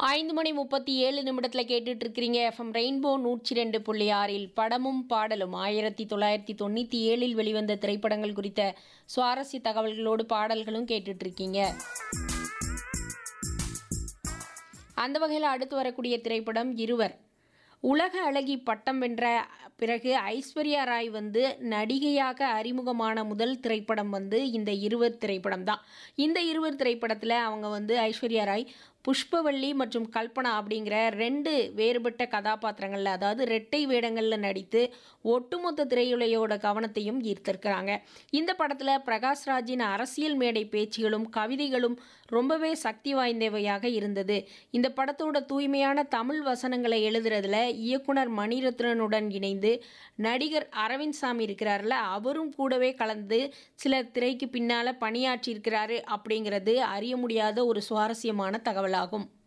ஐந்து மணி முப்பத்தி ஏழு நிமிடத்தில் கேட்டுட்டு இருக்கிறீங்க எஃப்எம் ரெயின்போ நூற்றி ரெண்டு புள்ளி ஆறில் படமும் பாடலும் ஆயிரத்தி தொள்ளாயிரத்தி தொண்ணூற்றி ஏழில் வெளிவந்த திரைப்படங்கள் குறித்த சுவாரஸ்ய தகவல்களோடு பாடல்களும் கேட்டுட்டு இருக்கீங்க அந்த வகையில் அடுத்து வரக்கூடிய திரைப்படம் இருவர் உலக அழகி பட்டம் வென்ற பிறகு ஐஸ்வர்யா ராய் வந்து நடிகையாக அறிமுகமான முதல் திரைப்படம் வந்து இந்த இருவர் திரைப்படம் தான் இந்த இருவர் திரைப்படத்தில் அவங்க வந்து ஐஸ்வர்யா ராய் புஷ்பவள்ளி மற்றும் கல்பனா அப்படிங்கிற ரெண்டு வேறுபட்ட கதாபாத்திரங்களில் அதாவது ரெட்டை வேடங்களில் நடித்து ஒட்டுமொத்த திரையுலையோட கவனத்தையும் ஈர்த்திருக்கிறாங்க இந்த படத்தில் பிரகாஷ்ராஜின் அரசியல் மேடை பேச்சுகளும் கவிதைகளும் ரொம்பவே சக்தி வாய்ந்தவையாக இருந்தது இந்த படத்தோட தூய்மையான தமிழ் வசனங்களை எழுதுறதுல இயக்குனர் மணிரத்னனுடன் இணைந்து நடிகர் அரவிந்த் சாமி இருக்கிறார்ல அவரும் கூடவே கலந்து சில திரைக்கு பின்னால் பணியாற்றி இருக்கிறாரு அப்படிங்கிறது அறிய முடியாத ஒரு சுவாரஸ்யமான தகவலாகும்